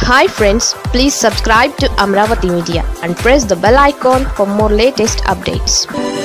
hi friends please subscribe to Amaravati media and press the bell icon for more latest updates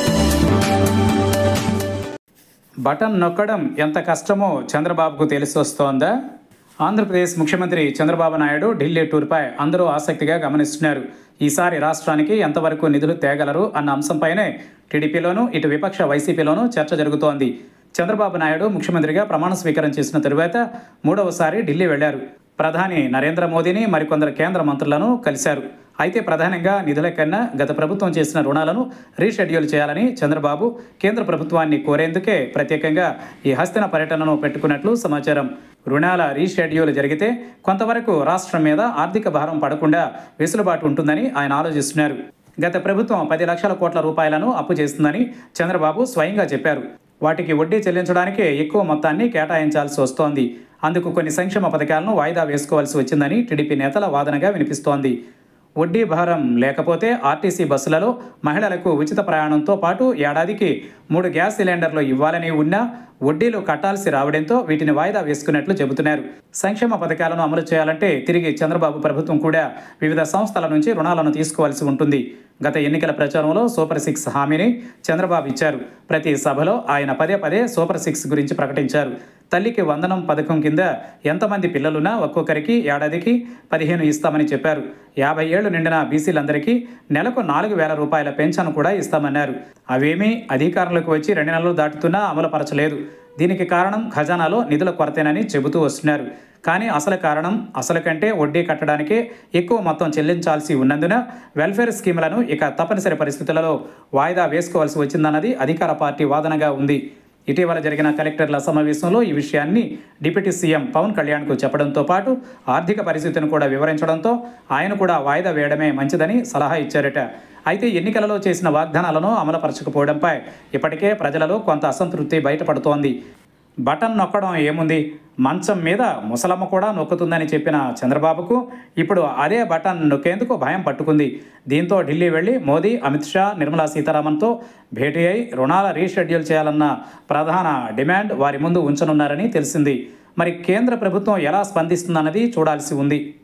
button నొక్కడం ఎంత కష్టమో చంద్రబాబుకు తెలిసి వస్తోందా ఆంధ్రప్రదేశ్ ముఖ్యమంత్రి చంద్రబాబు నాయుడు ఢిల్లీ టూర్పై అందరూ ఆసక్తిగా గమనిస్తున్నారు ఈసారి రాష్ట్రానికి ఎంతవరకు నిధులు తేగలరు అన్న అంశంపైనే టీడీపీలోనూ ఇటు విపక్ష వైసీపీలోనూ చర్చ జరుగుతోంది చంద్రబాబు నాయుడు ముఖ్యమంత్రిగా ప్రమాణ స్వీకారం చేసిన తరువాత మూడవసారి ఢిల్లీ వెళ్లారు ప్రధాని నరేంద్ర మోదీని మరికొందరు కేంద్ర మంత్రులను కలిశారు అయితే ప్రధానంగా నిధుల కన్నా గత ప్రభుత్వం చేసిన రుణాలను రీషెడ్యూల్ చేయాలని చంద్రబాబు కేంద్ర ప్రభుత్వాన్ని కోరేందుకే ప్రత్యేకంగా ఈ హస్తిన పర్యటనను పెట్టుకున్నట్లు సమాచారం రుణాల రీషెడ్యూల్ జరిగితే కొంతవరకు రాష్ట్రం మీద ఆర్థిక భారం పడకుండా వెసులుబాటు ఉంటుందని ఆయన ఆలోచిస్తున్నారు గత ప్రభుత్వం పది లక్షల కోట్ల రూపాయలను అప్పు చేస్తుందని చంద్రబాబు స్వయంగా చెప్పారు వాటికి వడ్డీ చెల్లించడానికే ఎక్కువ మొత్తాన్ని కేటాయించాల్సి వస్తోంది అందుకు కొన్ని సంక్షేమ పథకాలను వాయిదా వేసుకోవాల్సి వచ్చిందని టీడీపీ నేతల వాదనగా వినిపిస్తోంది వడ్డీ భారం లేకపోతే ఆర్టీసీ బస్సులలో మహిళలకు ఉచిత ప్రయాణంతో పాటు ఏడాదికి మూడు గ్యాస్ సిలిండర్లు ఇవ్వాలని ఉన్నా వడ్డీలు కట్టాల్సి రావడంతో వీటిని వాయిదా వేసుకున్నట్లు చెబుతున్నారు సంక్షేమ పథకాలను అమలు చేయాలంటే తిరిగి చంద్రబాబు ప్రభుత్వం కూడా వివిధ సంస్థల నుంచి రుణాలను తీసుకోవాల్సి ఉంటుంది గత ఎన్నికల ప్రచారంలో సూపర్ సిక్స్ హామీని చంద్రబాబు ఇచ్చారు ప్రతి సభలో ఆయన పదే పదే సూపర్ సిక్స్ గురించి ప్రకటించారు తల్లికి వందనం పథకం కింద ఎంతమంది పిల్లలున్నా ఒక్కొక్కరికి ఏడాదికి పదిహేను ఇస్తామని చెప్పారు యాభై ఏళ్లు నిండిన బీసీలందరికీ నెలకు నాలుగు వేల రూపాయల పెన్షన్ కూడా ఇస్తామన్నారు అవేమీ అధికారంలోకి వచ్చి రెండు నెలలు దాటుతున్నా అమలుపరచలేదు దీనికి కారణం ఖజానాలో నిధుల కొరతేనని చెబుతూ వస్తున్నారు కానీ అసలు కారణం అసలు కంటే వడ్డీ కట్టడానికే ఎక్కువ మొత్తం చెల్లించాల్సి ఉన్నందున వెల్ఫేర్ స్కీములను ఇక తప్పనిసరి పరిస్థితులలో వాయిదా వేసుకోవాల్సి వచ్చిందన్నది అధికార పార్టీ వాదనగా ఉంది ఇటీవల జరిగిన కలెక్టర్ల సమావేశంలో ఈ విషయాన్ని డిప్యూటీ సీఎం పవన్ కళ్యాణ్కు చెప్పడంతో పాటు ఆర్థిక పరిస్థితిని కూడా వివరించడంతో ఆయన కూడా వాయిదా వేయడమే మంచిదని సలహా ఇచ్చారట అయితే ఎన్నికలలో చేసిన వాగ్దానాలను అమలుపరచకపోవడంపై ఇప్పటికే ప్రజలలో కొంత అసంతృప్తి బయటపడుతోంది బటన్ నొక్కడం ఏముంది మంచం మీద ముసలమ్మ కూడా నొక్కుతుందని చెప్పిన చంద్రబాబుకు ఇప్పుడు అదే బటన్ నొక్కేందుకు భయం పట్టుకుంది దీంతో ఢిల్లీ వెళ్ళి మోదీ అమిత్ షా నిర్మలా సీతారామన్తో భేటీ అయి రుణాల రీషెడ్యూల్ చేయాలన్న ప్రధాన డిమాండ్ వారి ముందు ఉంచనున్నారని తెలిసింది మరి కేంద్ర ప్రభుత్వం ఎలా స్పందిస్తుందన్నది చూడాల్సి ఉంది